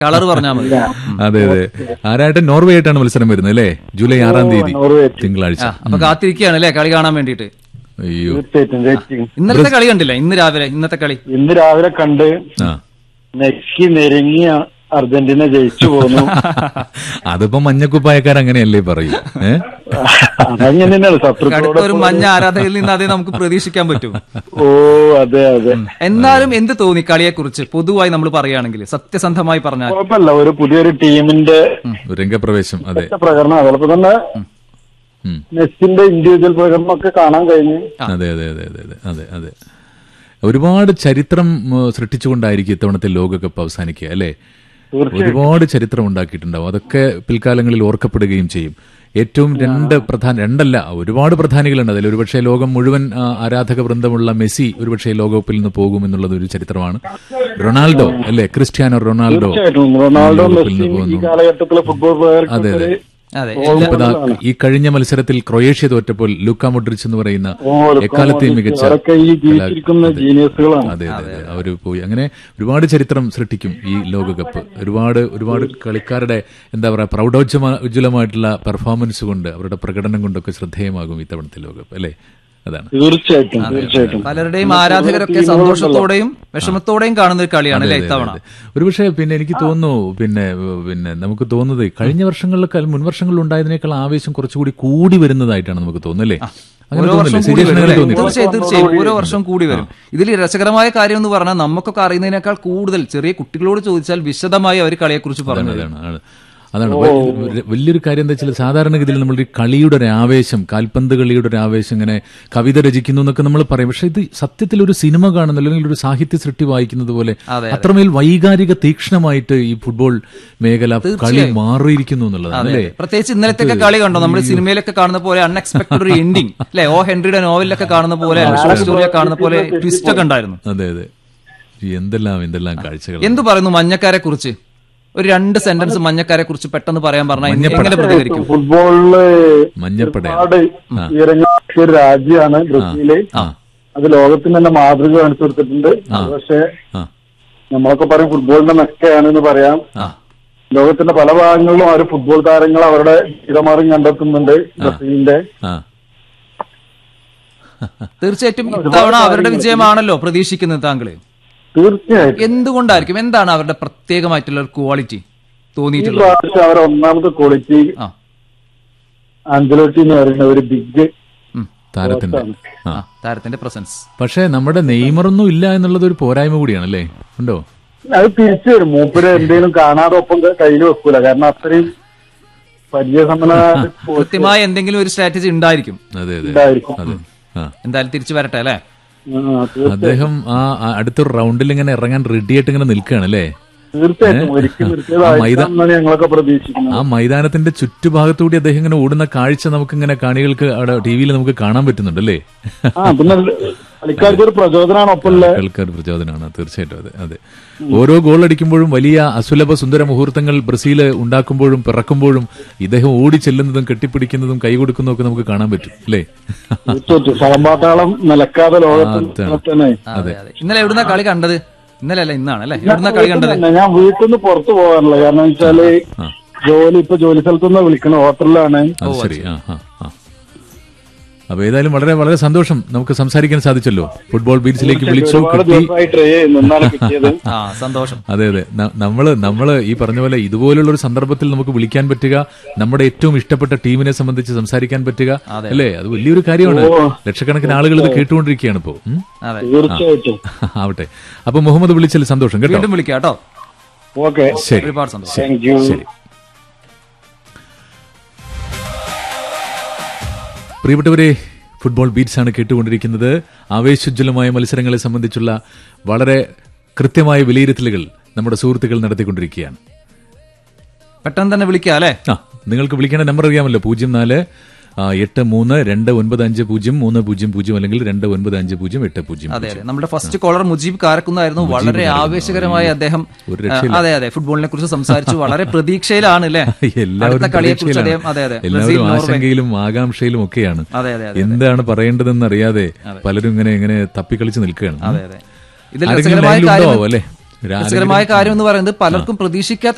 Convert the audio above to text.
Colour പറഞ്ഞാൽ മതി അതെ അതെ ആരായിട്ട് നോർവേ ആയിട്ടാണ് മത്സരം വരുന്നത് അല്ലേ ജൂലൈ ആറാം തീയതി നോർവേ ആയിട്ട്. തിങ്കളാഴ്ച ആ അപ്പൊ കാത്തിരിക്കുകയാണ് അല്ലേ കളി കാണാൻ വേണ്ടിയിട്ട് അയ്യോ തീർച്ചയായിട്ടും വെയിറ്റിംഗ് ഇന്നലത്തെ കളി കണ്ടില്ല ഇന്ന് രാവിലെ ഇന്നത്തെ കളി ഇന്ന് രാവിലെ കണ്ട് ആ നെക്കി നെരുങ്ങി അർജന്റീന ജയിച്ചു പോന്നു അതിപ്പോ മഞ്ഞക്കുപ്പായക്കാർ അങ്ങനെയല്ലേ പറയൂ ഏ അതങ്ങനെ തന്നെയാണ് ശത്രുക്കളോട് അടുത്ത ഒരു മഞ്ഞ ആരാധകരിൽ നിന്ന് അതേ നമുക്ക് പ്രതീക്ഷിക്കാൻ പറ്റും ഓ അതെ അതെ എന്നാലും എന്ത് തോന്നി കളിയെ കുറിച്ച് പൊതുവായി നമ്മൾ പറയുകയാണെങ്കിൽ സത്യസന്ധമായി പറഞ്ഞാൽ കുഴപ്പമില്ല ഒരു പുതിയൊരു ടീമിന്റെ രംഗപ്രവേശം അതെ പ്രകടനം അതോടൊപ്പം തന്നെ ഉം. മെസ്സിന്റെ ഇൻഡിവിജ്വൽ പ്രകടനം ഒക്കെ കാണാൻ കഴിഞ്ഞു അതെ അതെ അതെ അതെ അതെ അതെ അതെ ഒരുപാട് ചരിത്രം ഉം, സൃഷ്ടിച്ചുകൊണ്ടായിരിക്കും ഇത്തവണത്തെ ലോകകപ്പ് അവസാനിക്കുക അല്ലേ ഒരുപാട് ചരിത്രം ഉണ്ടാക്കിയിട്ടുണ്ടാവും അതൊക്കെ പിൽക്കാലങ്ങളിൽ ഓർക്കപ്പെടുകയും ചെയ്യും ഏറ്റവും രണ്ട് പ്രധാന രണ്ടല്ല ഒരുപാട് പ്രധാനികളുണ്ട് അതിൽ ഒരുപക്ഷെ ലോകം മുഴുവൻ ആ, ആരാധക വൃന്ദമുള്ള മെസ്സി ഒരുപക്ഷെ ലോകകപ്പിൽ നിന്ന് പോകും എന്നുള്ളത് ഒരു ചരിത്രമാണ് റൊണാൾഡോ അല്ലേ ക്രിസ്ത്യാനോ റൊണാൾഡോ തീർച്ചയായിട്ടും റൊണാൾഡോ ലോകകപ്പിൽ മെസ്സി നിന്ന് ഈ പോകുന്നു കാലഘട്ടത്തിലെ ഫുട്ബോൾ അതെ, അതെ. പ്ലെയർക്ക് അതെ ഇപ്പൊ ദാ ഈ കഴിഞ്ഞ മത്സരത്തിൽ ക്രൊയേഷ്യ തോറ്റപ്പോൾ ലുക്ക മോഡ്രിച്ച് എന്ന് പറയുന്ന എക്കാലത്തെയും മികച്ച അവരൊക്കെ ഈ ജീവിച്ചിരിക്കുന്ന ജീനിയസുകളാണ് അതെ അതെ അതെ അവര് പോയി അങ്ങനെ ഒരുപാട് ചരിത്രം സൃഷ്ടിക്കും ഈ ലോകകപ്പ് ഒരുപാട് ഒരുപാട് കളിക്കാരുടെ എന്താ പറയാ പ്രൗഢോജ്ജമ ഉജ്ജ്വലമായിട്ടുള്ള പെർഫോമൻസ് കൊണ്ട് അവരുടെ പ്രകടനം കൊണ്ടൊക്കെ ശ്രദ്ധേയമാകും ഇത്തവണത്തെ ലോകകപ്പ് അല്ലേ അതാണ് തീർച്ചയായിട്ടും തീർച്ചയായിട്ടും പലരുടെയും ആരാധകരൊക്കെ സന്തോഷത്തോടെയും വിഷമത്തോടെയും കാണുന്ന ഒരു കളിയാണ് അല്ലേ ഇത്തവണ ഒരുപക്ഷെ പിന്നെ എനിക്ക് തോന്നുന്നു പിന്നെ പിന്നെ നമുക്ക് തോന്നുന്നത് കഴിഞ്ഞ വർഷങ്ങളിലൊക്കെ മുൻ വർഷങ്ങളിൽ ഉണ്ടായതിനേക്കാൾ ആവേശം കുറച്ചുകൂടി കൂടി വരുന്നതായിട്ടാണ് നമുക്ക് തോന്നുന്നത് അല്ലേ അങ്ങനെ ഓരോ വർഷം തോന്നില്ലേ കൂടി സിജേഷിന് വരും അങ്ങനെ അല്ലേ? തോന്നിയിട്ടുണ്ടോ? തീർച്ചയായും തീർച്ചയായും ഓരോ വർഷം കൂടി വരും ഇതിൽ രസകരമായ കാര്യം എന്ന് പറഞ്ഞാൽ നമുക്കൊക്കെ അറിയുന്നതിനേക്കാൾ കൂടുതൽ ചെറിയ കുട്ടികളോട് ചോദിച്ചാൽ വിശദമായി അവർ കളിയെക്കുറിച്ച് പറഞ്ഞു തരും. അതാണ് ആണ്. അതാണ് വ- വലിയൊരു കാര്യം എന്താ വെച്ചാൽ സാധാരണഗതിയിൽ നമ്മൾ ഈ കളിയുടെ ഒരു ആവേശം കാൽപന്ത് കളിയുടെ ഒരു ആവേശം ഇങ്ങനെ കവിത രചിക്കുന്നു എന്നൊക്കെ നമ്മൾ പറയും പക്ഷെ ഇത് സത്യത്തിൽ ഒരു സിനിമ കാണുന്ന അല്ലെങ്കിൽ ഒരു സാഹിത്യ സൃഷ്ടി വായിക്കുന്നത് പോലെ അതെ, അത്രമേൽ വൈകാരിക തീക്ഷ്ണമായിട്ട് ഈ ഫുട്ബോൾ മേഖല കളി മാറിയിരിക്കുന്നു എന്നുള്ളതാണ് അല്ലേ പ്രത്യേകിച്ച് ഇന്നലത്തെ കളി കണ്ടോ നമ്മൾ സിനിമയിലൊക്കെ കാണുന്ന പോലെ അൺഎക്സ്പെക്ടഡ് ഒരു എൻഡിങ് അല്ലെ ഓ ഹെൻറിയുടെ നോവലിലൊക്കെ കാണുന്ന പോലെ സ്റ്റോറിയൊക്കെ കാണുന്ന പോലെ ട്വിസ്റ്റ് ഒക്കെ ഉണ്ടായിരുന്നു അതെ അതെ ഈ എന്തെല്ലാം എന്തെല്ലാം കാഴ്ചകൾ എന്തു പറയുന്നു മഞ്ഞക്കാരെ കുറിച്ച് ഒരു രണ്ട് സെന്റൻസ് മഞ്ഞക്കാരെ കുറിച്ച് പെട്ടെന്ന് പറയാൻ പറഞ്ഞാൽ എങ്ങനെ പ്രതികരിക്കും ഫുട്ബോളില് മഞ്ഞപ്പട ഒരുപാട് ഉയരങ്ങളിലെത്തിയ ഒരു രാജ്യമാണ് ബ്രസീല് ആ അത് ലോകത്തിന് തന്നെ മാതൃക കാണിച്ചു കൊടുത്തിട്ടുണ്ട് പക്ഷെ ആ നമ്മളൊക്കെ പറയും ഫുട്ബോളിന്റെ മെക്കയാണ് എന്ന് പറയാം ആ ലോകത്തിന്റെ പല ഭാഗങ്ങളിലും അവർ ഫുട്ബോൾ താരങ്ങൾ അവരുടെ ഇടമാറും കണ്ടെത്തുന്നുണ്ട് ബ്രസീലിന്റെ ആ തീർച്ചയായിട്ടും ഇത്തവണ അവരുടെ വിജയമാണല്ലോ പ്രതീക്ഷിക്കുന്നത് താങ്കള് തീർച്ചയായിട്ടും എന്തുകൊണ്ടായിരിക്കും എന്താണ് അവരുടെ പ്രത്യേകമായിട്ടുള്ള ഒരു ക്വാളിറ്റി ഈ തോന്നിയിട്ടുള്ളത് പ്രാവശ്യം അവരുടെ ഒന്നാമത്തെ ക്വാളിറ്റി ആ ആഞ്ചലോട്ടി എന്ന് പറയുന്ന ഒരു ബിഗ് ഉം. താരത്തിന്റെ ആ ആ താരത്തിന്റെ പ്രസൻസ് പക്ഷെ നമ്മുടെ നെയ്മറൊന്നും ഇല്ല എന്നുള്ളത് ഒരു പോരായ്മ കൂടിയാണല്ലേ ഉണ്ടോ അത് തിരിച്ചു വരും മൂപ്പര് എന്തെങ്കിലും കാണാതെ ഒപ്പം കയ്യിൽ വെക്കൂല കാരണം അത്രയും പരിചയസമ്പന്നമായ കൃത്യമായ എന്തെങ്കിലും ഒരു സ്ട്രാറ്റജി ഉണ്ടായിരിക്കും അതെ അതെ ഉണ്ടായിരിക്കും അതെ ആ എന്തായാലും തിരിച്ചു വരട്ടെ അല്ലെ ആ, തീർ- അദ്ദേഹം ആ ആ അടുത്തൊരു റൗണ്ടിൽ ഇങ്ങനെ ഇറങ്ങാൻ റെഡി ആയിട്ട് ഇങ്ങനെ നിൽക്കുകയാണ് അല്ലേ തീർച്ചയായിട്ടും ഒരിക്കൽ നിർത്തിയതായിട്ടാണ് ഞങ്ങളൊക്കെ പ്രതീക്ഷിക്കുന്നത് ആ മൈതാനത്തിന്റെ ചുറ്റുഭാഗത്തുകൂടി അദ്ദേഹം ഇങ്ങനെ ഓടുന്ന കാഴ്ച നമുക്ക് ഇങ്ങനെ കാണികൾക്ക് അവിടെ ടി വിയിൽ നമുക്ക് കാണാൻ പറ്റുന്നുണ്ട് അല്ലേ ആ പിന്നെ കളിക്കാർക്ക് ഒരു പ്രചോദനമാണ് ഒപ്പമില്ല കളിക്കാർ പ്രചോദനമാണ് തീർച്ചയായിട്ടും അതെ അതെ ഓരോ ഗോൾ അടിക്കുമ്പോഴും വലിയ അസുലഭ സുന്ദര മുഹൂർത്തങ്ങൾ ബ്രസീൽ ഉണ്ടാക്കുമ്പോഴും പിറക്കുമ്പോഴും ഇദ്ദേഹം ഓടി ചെല്ലുന്നതും കെട്ടിപ്പിടിക്കുന്നതും കൈ കൊടുക്കുന്നതും ഒക്കെ നമുക്ക് കാണാൻ പറ്റും അല്ലേ തീർച്ചയായിട്ടും ശവമ്പാട്ടാളം നിലക്കാതെ ലോകത്തിൽ അതാണ്. തന്നെ അതെ അതെ ഇന്നലെ എവിടുന്ന കളി കണ്ടത് ഇന്നലെ അല്ല ഇന്നാണ് അല്ലെ എവിടുന്ന കളി കണ്ടത് പിന്നെ ഞാൻ വീട്ടിൽ നിന്ന് പുറത്തു പോകാറില്ല കാരണം വെച്ചാല് ആ. ജോലി ഇപ്പൊ ജോലി സ്ഥലത്തുനിന്ന് വിളിക്കണ ഹോട്ടലിലാണ് അത് ശരി ആ ആ ആ അപ്പൊ ഏതായാലും വളരെ വളരെ സന്തോഷം നമുക്ക് സംസാരിക്കാൻ സാധിച്ചല്ലോ ഫുട്ബോൾ ബീച്ചിലേക്ക് വിളിച്ചു ഒരുപാട് കിട്ടി ദിവസമായി ട്രൈ നിന്നാണ് കിട്ടിയത് ആ സന്തോഷം അതെ അതെ ന- നമ്മള് നമ്മള് ഈ പറഞ്ഞ പോലെ ഇതുപോലുള്ള ഒരു സന്ദർഭത്തിൽ നമുക്ക് വിളിക്കാൻ പറ്റുക നമ്മുടെ ഏറ്റവും ഇഷ്ടപ്പെട്ട ടീമിനെ സംബന്ധിച്ച് സംസാരിക്കാൻ പറ്റുക അല്ലേ അത് വലിയൊരു കാര്യമാണ് ലക്ഷക്കണക്കിന് ആളുകൾ ഇത് കേട്ടുകൊണ്ടിരിക്കുകയാണ് ഇപ്പോ ഉം? അതെ തീർച്ചയായിട്ടും ആവട്ടെ അപ്പൊ മുഹമ്മദ് വിളിച്ചതിൽ സന്തോഷം കേട്ടോ വീണ്ടും വിളിക്കാം കേട്ടോ ഓക്കെ ശരി ഒരുപാട് സന്തോഷം താങ്ക് യു ശരി പ്രിയപ്പെട്ടവരെ ഫുട്ബോൾ ബീറ്റ്സ് ആണ് കേട്ടുകൊണ്ടിരിക്കുന്നത് ആവേശോജ്വലമായ മത്സരങ്ങളെ സംബന്ധിച്ചുള്ള വളരെ കൃത്യമായ വിലയിരുത്തലുകൾ നമ്മുടെ സുഹൃത്തുക്കൾ നടത്തിക്കൊണ്ടിരിക്കുകയാണ് പെട്ടെന്ന് തന്നെ വിളിക്കാം അല്ലെ ആ നിങ്ങൾക്ക് വിളിക്കേണ്ട നമ്പർ അറിയാമല്ലോ പൂജ്യം നാല് ആ, എട്ട് മൂന്ന് രണ്ട് ഒൻപത് അഞ്ച് പൂജ്യം മൂന്ന് പൂജ്യം പൂജ്യം അല്ലെങ്കിൽ രണ്ട് ഒൻപത് അഞ്ച് പൂജ്യം എട്ട് പൂജ്യം അതെ അതെ നമ്മുടെ ഫസ്റ്റ് കോളർ മുജീബ് കാരക്കുന്നായിരുന്നു വളരെ ആവേശകരമായി അദ്ദേഹം ഒരു ആ, അതെ അതെ ഫുട്ബോളിനെ കുറിച്ച് സംസാരിച്ചു വളരെ പ്രതീക്ഷയിലാണ് അല്ലേ എല്ലാവരും അടുത്ത കളിയെ കുറിച്ച് പ്രതീക്ഷയിലാണ്. അദ്ദേഹം അതെ അതെ ബ്രസീൽ എല്ലാവരും നോർവേ ആശങ്കയിലും ആകാംക്ഷയിലും ഒക്കെയാണ് അതെ അതെ അതെ എന്താണ് പറയേണ്ടതെന്ന് അറിയാതെ പലരും ഇങ്ങനെ ഇങ്ങനെ തപ്പിക്കളിച്ച് നിൽക്കുകയാണ് അതെ അതെ ഇതിൽ ആരെങ്കിലും രസകരമായ ലൈനിൽ കാര്യം ഉണ്ടാവോ അല്ലേ? രസകരമായ കാര്യം എന്ന് പറയുന്നത് പലർക്കും പ്രതീക്ഷിക്കാത്ത